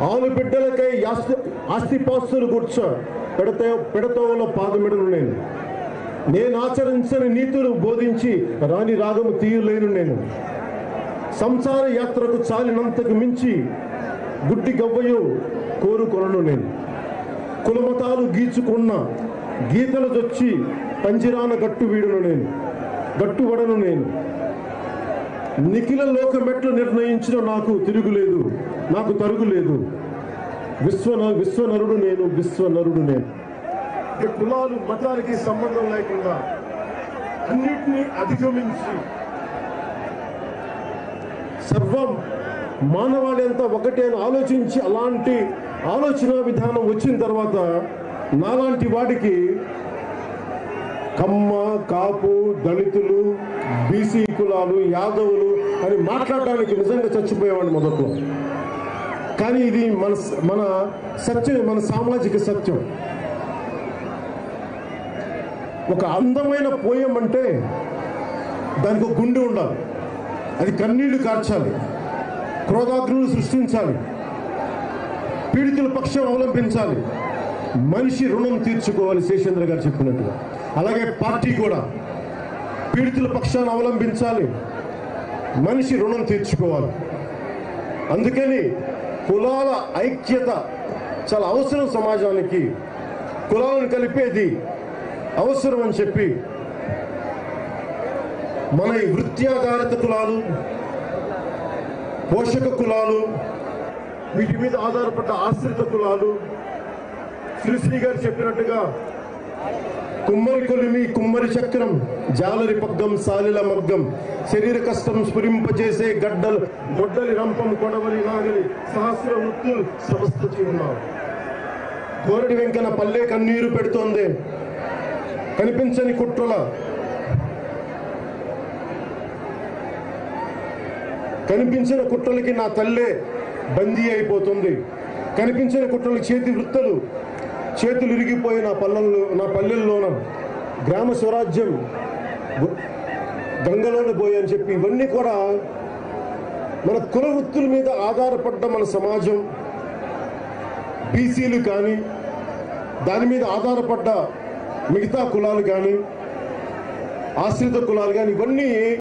ఆలు బిడ్డలకై ఆస్తి ఆస్తిపాస్తులు కూర్చ పెడత పెడతోవలో పాదమిడను నేను నేను ఆచరించని నీతులు బోధించి రాని రాగము తీయలేను నేను సంసార యాత్రకు చాలినంతకు మించి గుడ్డి గవ్వయు కోరుకొనను నేను కులమతాలు గీచుకున్న గీతలు చొచ్చి పంజిరాన గట్టు వీడును నేను గట్టువడను నేను నిఖిల లోక మెట్లు నిర్ణయించిన నాకు తిరుగులేదు నాకు తరుగులేదు విశ్వన విశ్వనరుడు నేను విశ్వనరుడు నేను ఇక కులాలు మతానికి సంబంధం లేకుండా అన్నిటినీ అధిగమించి సర్వం మానవాళి అంతా ఒకటే అని ఆలోచించి అలాంటి ఆలోచన విధానం వచ్చిన తర్వాత నాలాంటి వాడికి కమ్మ కాపు దళితులు బీసీ కులాలు యాదవులు అని మాట్లాడడానికి నిజంగా చచ్చిపోయేవాడిని మొదట్లో కానీ ఇది మన మన సత్యం మన సామాజిక సత్యం ఒక అందమైన పోయం అంటే దానికి ఒక గుండె ఉండాలి అది కన్నీళ్లు కార్చాలి క్రోధాగ్నులు సృష్టించాలి పీడితుల పక్షం అవలంబించాలి మనిషి రుణం తీర్చుకోవాలి శేషేంద్ర గారు చెప్పినట్టుగా అలాగే పార్టీ కూడా పీడితుల పక్షాన్ని అవలంబించాలి మనిషి రుణం తీర్చుకోవాలి అందుకని కులాల ఐక్యత చాలా అవసరం సమాజానికి కులాలను కలిపేది అవసరం అని చెప్పి మన ఈ వృత్యాధారిత కులాలు పోషక కులాలు వీటి మీద ఆధారపడ్డ ఆశ్రిత కులాలు శ్రీశ్రీ గారు చెప్పినట్టుగా కుమ్మరి కొలిమి కుమ్మరి చక్రం జాలరి పగ్గం సాలిల మగ్గం శరీర కష్టం స్ఫురింపజేసే గడ్డలు గొడ్డలి రంపం కొడవలి నాగలి సహస్ర వృత్తులు సమస్త చిరునావు కోరడి వెంకన పల్లె కన్నీరు పెడుతోంది కనిపించని కుట్రల కనిపించిన కుట్రలకి నా తల్లే బందీ అయిపోతుంది కనిపించిన కుట్రలకి చేతి వృత్తలు చేతులు ఇరిగిపోయి నా పల్లెల్లో నా పల్లెల్లోన గ్రామ స్వరాజ్యం గు- గంగలోనే పోయి అని చెప్పి ఇవన్నీ కూడా మన కుల వృత్తుల మీద ఆధారపడ్డ మన సమాజం బీసీలు కానీ దాని మీద ఆధారపడ్డ మిగతా కులాలు కానీ ఆశ్రిత కులాలు కానీ ఇవన్నీ